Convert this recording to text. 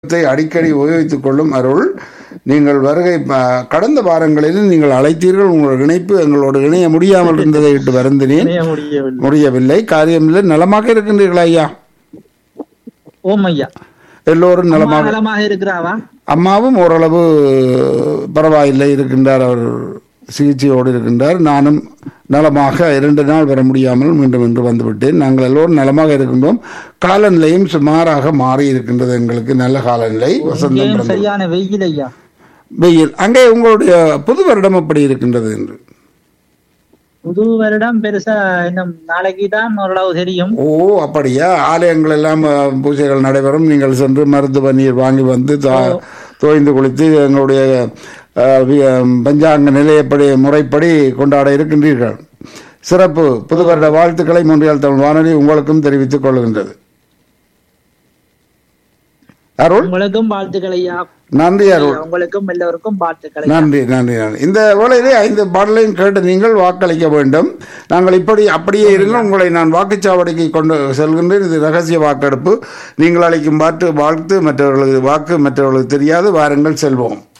த்தை அடிக்கடி உபயோகித்துக் கொள்ளும் அருள் நீங்கள் வருகை ப- கடந்த வாரங்களில் நீங்கள் அழைத்தீர்கள் உங்கள் இணைப்பு எங்களோடு இணைய முடியாமல் இருந்ததை விட்டு வருந்தினேன் இணைய முடியவில்லை முடியவில்லை காரியமில்லை நலமாக இருக்கின்றீர்களா ஐயா ஓம் ஐயா எல்லோரும் அம்மா நலமாக நலமாக இருக்கிறாவா அம்மாவும் ஓரளவு பரவாயில்லை இருக்கின்றார் அவர் சிகிச்சையோடு இருக்கின்றார் நானும் நலமாக இரண்டு நாள் வர முடியாமல் மீண்டும் இன்று வந்துவிட்டேன் நாங்கள் எல்லோரும் நலமாக இருக்கின்றோம் காலநிலையும் சுமாராக மாறி இருக்கின்றது எங்களுக்கு நல்ல காலநிலை வசந்தம் இங்கேயும் பிறந்தது. சரியான வெயில் ஐயா வெயில் அங்கே உங்களுடைய புது வருடம் எப்படி இருக்கின்றது என்று புது வருடம் பெருசா இன்னும் நாளைக்கு தான் ஓரளவு தெரியும் ஓ அப்படியா ஆலயங்கள் எல்லாம் அஹ், பூஜைகள் நடைபெறும் நீங்கள் சென்று மருத்துவ நீர் வாங்கி வந்து தா- தோய்ந்து குளித்து எங்களுடைய அஹ், வி- அஹ், பஞ்சாங்க நிலையப்படி முறைப்படி கொண்டாட இருக்கின்றீர்கள் சிறப்பு புது வருட வாழ்த்துக்களை மூன்றியால் தமிழ் வானொலி உங்களுக்கும் தெரிவித்துக் கொள்கின்றது அருள் உங்களுக்கும் வாழ்த்துக்கள் ஐயா நன்றி அருள் உங்களுக்கும் எல்லோருக்கும் வாழ்த்துக்கள் ஐயா. நன்றி நன்றி நன்றி இந்த வேளையிலே ஐந்து பாடலையும் கேட்டு நீங்கள் வாக்களிக்க வேண்டும் நாங்கள் இப்படி அப்படியே இருங்கள் உங்களை நான் வாக்குச்சாவடிக்கு கொண்டு செல்கின்றேன் இது ரகசிய வாக்கெடுப்பு நீங்கள் அளிக்கும் பாட்டு வாழ்த்து மற்றவர்களுக்கு வாக்கு மற்றவர்களுக்கு தெரியாது வாருங்கள் செல்வோம்